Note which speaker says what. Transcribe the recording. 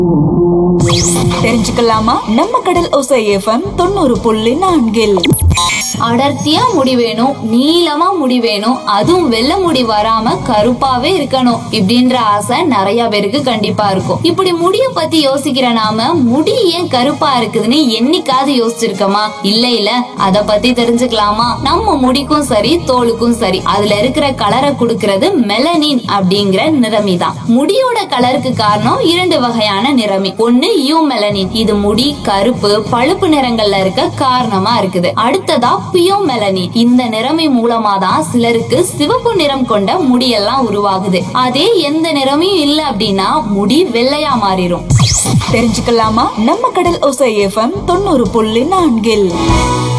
Speaker 1: தெரிஞ்சுக்கலாமா நம்ம கடல் ஒசை எஃப்எம் தொண்ணூறு புள்ளி நான்கில்
Speaker 2: அடர்த்தியா முடி வேணும் நீளமா முடி வேணும் அதுவும் வெள்ளை முடி வராம கருப்பாவே இருக்கணும் இப்படின்ற ஆசை நிறைய பேருக்கு கண்டிப்பா இருக்கும் இப்படி முடிய பத்தி யோசிக்கிற நாம முடி ஏன் கருப்பா இருக்குதுன்னு என்னைக்காவது யோசிச்சிருக்கோமா இல்ல இல்ல அத பத்தி தெரிஞ்சுக்கலாமா நம்ம முடிக்கும் சரி தோலுக்கும் சரி அதுல இருக்கிற கலரை கொடுக்கறது மெலனின் அப்படிங்கிற நிறமி தான் முடியோட கலருக்கு காரணம் இரண்டு வகையான நிறமி ஒண்ணு யூ மெலனின் இது முடி கருப்பு பழுப்பு நிறங்கள்ல இருக்க காரணமா இருக்குது அடுத்ததா பியோ மெலனின் இந்த நிறமி மூலமா தான் சிலருக்கு சிவப்பு நிறம் கொண்ட முடியெல்லாம் உருவாகுது அதே எந்த நிறமையும் இல்ல அப்படின்னா முடி வெள்ளையா மாறிடும்
Speaker 1: தெரிஞ்சுக்கலாமா நம்ம கடல் ஒசை எஃப்எம் தொண்ணூறு புள்ளி நான்கில்